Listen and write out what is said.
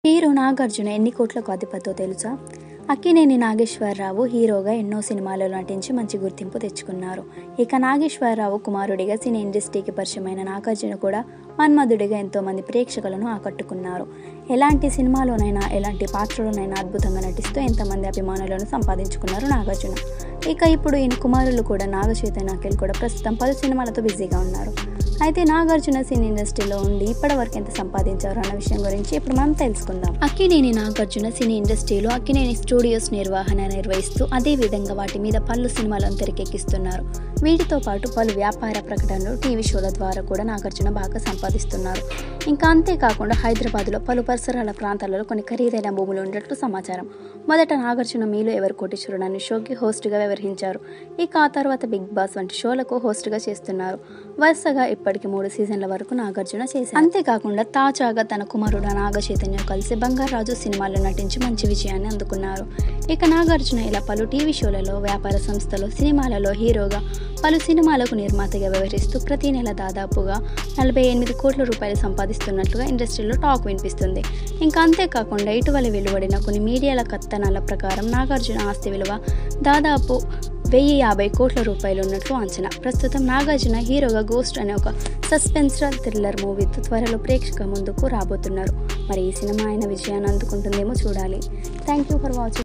hero Nagarjuna ఎన్ని కోట్లకు అధిపతో తెలుసా అక్కినేని నాగేశ్వరరావు హీరోగా ఎన్నో సినిమాలలో నటించి మంచి గుర్తింపు తెచ్చుకున్నారు ఇక నాగేశ్వరరావు కుమారుడిగా సినీ ఇండస్ట్రీకి పరిచయమైన నాగార్జున కూడా మన్మధుడిగా ఎంతోమంది ప్రేక్షకులను ఆకట్టుకున్నారు ఎలాంటి సినిమాలోనైనా ఎలాంటి పాత్రలోనైనా అద్భుతంగా నటిస్తూ ఎంతమంది అభిమానులను సంపాదించుకున్నారు నాగార్జున ఇక ఇప్పుడు ఈయన కుమారులు కూడా నాగ చైతన్యకిల్ కూడా ప్రస్తుతం పలు సినిమాలతో బిజీగా ఉన్నారు అయితే నాగార్జున సినీ ఇండస్ట్రీలో ఉండి ఇప్పటి వరకు ఎంత సంపాదించారు అన్న విషయం గురించి ఇప్పుడు మనం తెలుసుకుందాం అక్కినేని నాగార్జున సినీ ఇండస్ట్రీలో అక్కినేని స్టూడియోస్ నిర్వహణ నిర్వహిస్తూ అదే విధంగా వాటి మీద పలు సినిమాలను తెరకెక్కిస్తున్నారు వీటితో పాటు పలు వ్యాపార ప్రకటనలు టీవీ షోల ద్వారా కూడా నాగార్జున బాగా సంపాదిస్తున్నారు ఇంకా అంతేకాకుండా హైదరాబాద్లో పలు పరిసరాల ప్రాంతాలలో కొన్ని ఖరీదైన భూములు ఉన్నట్లు సమాచారం మొదట నాగార్జున మీలో ఎవరు కోటీశ్వరుడు అనే షోకి హోస్ట్గా వ్యవహరించారు ఇక ఆ తర్వాత బిగ్ బాస్ వంటి షోలకు హోస్ట్గా చేస్తున్నారు వరుసగా ఇప్పటికి మూడు సీజన్ల వరకు నాగార్జున చేశారు అంతేకాకుండా తాజాగా తన కుమారుడు నాగ చైతన్య కలిసి బంగారాజు సినిమాలో నటించి మంచి విజయాన్ని అందుకున్నారు ఇక నాగార్జున ఇలా పలు టీవీ షోలలో వ్యాపార సంస్థలు సినిమాలలో హీరోగా పలు సినిమాలకు నిర్మాతగా వ్యవహరిస్తూ ప్రతి నెల దాదాపుగా నలభై ఎనిమిది కోట్ల రూపాయలు సంపాదిస్తున్నట్లుగా ఇండస్ట్రీలో టాక్ వినిపిస్తుంది ఇంకా అంతేకాకుండా ఇటీవల వెలువడిన కొన్ని మీడియాల కథనాల ప్రకారం నాగార్జున ఆస్తి విలువ దాదాపు వెయ్యి యాభై కోట్ల రూపాయలు ఉన్నట్లు అంచనా ప్రస్తుతం నాగార్జున హీరోగా గోస్ట్ అనే ఒక సస్పెన్సరల్ థ్రిల్లర్ మూవీతో త్వరలో ప్రేక్షక ముందుకు రాబోతున్నారు మరి ఈ సినిమా ఆయన విజయాన్ని అందుకుంటుందేమో చూడాలి థ్యాంక్ యూ ఫర్ వాచింగ్